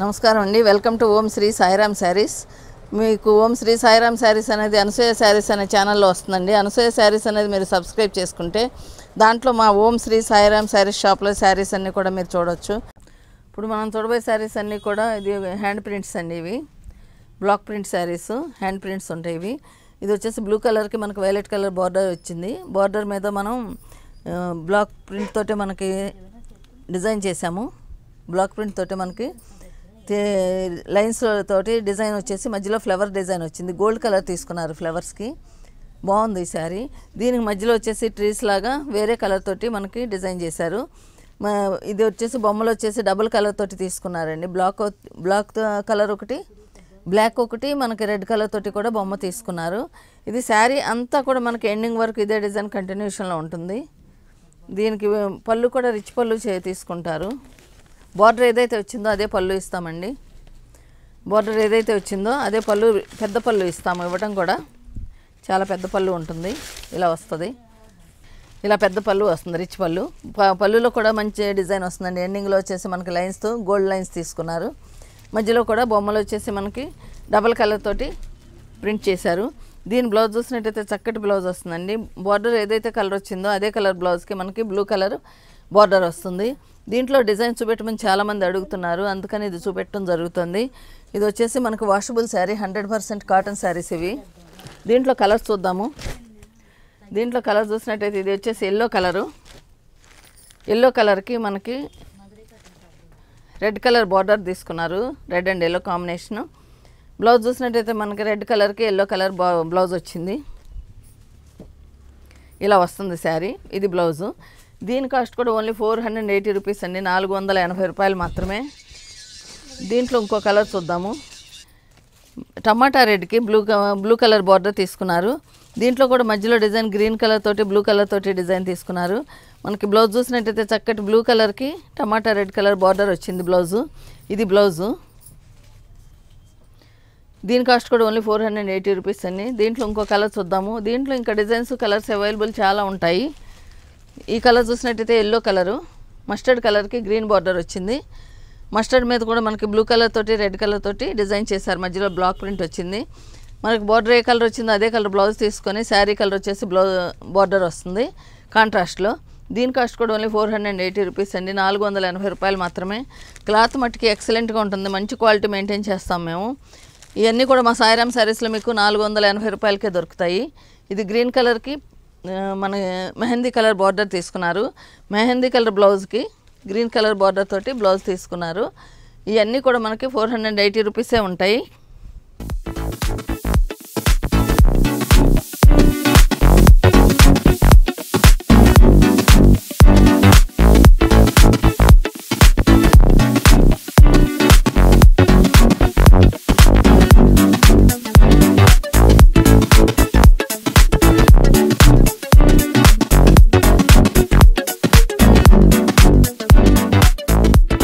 నమస్కారం అండి welcome to Om Sri Sairam saris మీకు ఓం శ్రీ సాయిరామ్ శారీస్ అనేది అనసూయ శారీస్ అనే ఛానల్లో వస్తుందండి అనసూయ శారీస్ అనేది మీరు సబ్స్క్రైబ్ చేసుకుంటే దాంట్లో మా ఓం శ్రీ సాయిరామ్ శారీస్ షాప్లో శారీస్ అన్నీ కూడా మీరు చూడొచ్చు ఇప్పుడు మనం చూడబోయే శారీస్ అన్నీ కూడా ఇది హ్యాండ్ ప్రింట్స్ అండి ఇవి block print saris hand prints ఉంటాయి ఇవి ఇది వచ్చేసి బ్లూ కలర్కి మనకు వైలెట్ కలర్ బార్డర్ వచ్చింది బార్డర్ మీద మనం ఆ, బ్లాక్ ప్రింట్ తోటి మనకి డిజైన్ చేసాము బ్లాక్ ప్రింట్ తోటి మనకి తే- లైన్స్ తోటి డిజైన్ వచ్చేసి మధ్యలో ఫ్లవర్ డిజైన్ వచ్చింది గోల్డ్ కలర్ తీసుకున్నారు ఫ్లవర్స్కి బాగుంది ఈ శారీ దీనికి మధ్యలో వచ్చేసి ట్రీస్ లాగా వేరే కలర్ తోటి మనకి డిజైన్ చేశారు మ- ఇది వచ్చేసి బొమ్మలు వచ్చేసి డబుల్ కలర్ తోటి తీసుకున్నారండి బ్లాక్ బ్లాక్ కలర్ ఒకటి బ్లాక్ ఒకటి మనకి రెడ్ కలర్ తోటి కూడా బొమ్మ తీసుకున్నారు ఇది శారీ అంతా కూడా మనకి ఎండింగ్ వరకు ఇదే డిజైన్ కంటిన్యూషన్లో ఉంటుంది దీనికి పళ్ళు కూడా రిచ్ పళ్ళు చే తీసుకుంటారు బార్డర్ ఏదైతే వచ్చిందో అదే పళ్ళు ఇస్తామండి బార్డర్ ఏదైతే వచ్చిందో అదే పళ్ళు పెద్ద పళ్ళు ఇస్తాము ఇవ్వటం కూడా చాలా పెద్ద పళ్ళు ఉంటుంది ఇలా వస్తుంది ఇలా పెద్ద పళ్ళు వస్తుంది రిచ్ పళ్ళు ప- పళ్ళులో కూడా మంచి డిజైన్ వస్తుందండి ఎండింగ్లో వచ్చేసి మనకి లైన్స్తో గోల్డ్ లైన్స్ తీసుకున్నారు మధ్యలో కూడా బొమ్మలు వచ్చేసి మనకి డబల్ కలర్ తోటి ప్రింట్ చేశారు దీని బ్లౌజ్ చూసినట్టయితే చక్కటి బ్లౌజ్ వస్తుందండి బార్డర్ ఏదైతే కలర్ వచ్చిందో అదే కలర్ బ్లౌజ్కి మనకి బ్లూ కలర్ బార్డర్ వస్తుంది దీంట్లో డిజైన్ చూపెట్టమని చాలామంది అడుగుతున్నారు అందుకని ఇది చూపెట్టడం జరుగుతుంది ఇది వచ్చేసి మనకు washable sari hundred percent cotton saris ఇవి దీంట్లో కలర్స్ చూద్దాము దీంట్లో కలర్ చూసినట్టయితే ఇది వచ్చేసి ఎల్లో కలరు ఎల్లో కలర్కి మనకి రెడ్ కలర్ బార్డర్ తీసుకున్నారు red and yellow combination blouse చూసినట్టయితే మనకి రెడ్ కలర్కి ఎల్లో కలర్ బ్లౌజ్ వచ్చింది ఇలా వస్తుంది శారీ ఇది బ్లౌజు దీని కాస్ట్ కూడా only four hundred eighty rupees అండి నాలుగు వందల ఎనభై రూపాయలు మాత్రమే దీంట్లో ఇంకో కలర్ చూద్దాము టమాటా రెడ్కి బ్లూ క- బ్లూ కలర్ బార్డర్ తీసుకున్నారు దీంట్లో కూడా మధ్యలో డిజైన్ గ్రీన్ కలర్ తోటి బ్లూ కలర్ తోటి డిజైన్ తీసుకున్నారు మనకి బ్లౌజ్ చూసినట్టయితే చక్కటి బ్లూ కలర్కి టమాటా రెడ్ కలర్ బార్డర్ వచ్చింది బ్లౌజు ఇది బ్లౌజు దీని కాస్ట్ కూడా only four hundred eighty rupees అండి దీంట్లో ఇంకో కలర్ చూద్దాము దీంట్లో ఇంకా డిజైన్స్ కలర్స్ అవైలబుల్ చాలా ఉంటాయి ఈ కలర్ చూసినట్టయితే ఎల్లో కలరు మస్టర్డ్ కలర్కి గ్రీన్ బార్డర్ వచ్చింది మస్టర్డ్ మీద కూడా మనకి బ్లూ కలర్ తోటి రెడ్ కలర్ తోటి డిజైన్ చేశారు మధ్యలో బ్లాక్ ప్రింట్ వచ్చింది మనకి బార్డర్ ఏ కలర్ వచ్చిందో అదే కలర్ బ్లౌజ్ తీసుకొని శారీ కలర్ వచ్చేసి బ్లౌ బార్డర్ వస్తుంది కాంట్రాస్ట్లో దీని కాస్ట్ కూడా only four hundred eighty rupees అండి నాలుగు వందల ఎనభై రూపాయలు మాత్రమే క్లాత్ మట్టుకి ఎక్సలెంట్గా ఉంటుంది మంచి క్వాలిటీ మెయింటైన్ చేస్తాం మేము ఇవన్నీ కూడా మా సాయిరామ్ శారీస్లో మీకు నాలుగు వందల ఎనభై రూపాయలకే దొరుకుతాయి ఇది గ్రీన్ కలర్కి ఆ, మన మెహందీ కలర్ బార్డర్ తీసుకున్నారు మెహందీ కలర్ బ్లౌజ్కి గ్రీన్ కలర్ బార్డర్ తోటి బ్లౌజ్ తీసుకున్నారు ఇవన్నీ కూడా మనకి ఫోర్ హండ్రెడ్ ఎయిటీ రూపీసే ఉంటాయి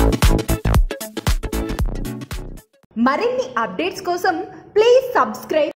మరిన్ని అప్డేట్స్ కోసం ప్లీజ్ సబ్స్క్రైబ్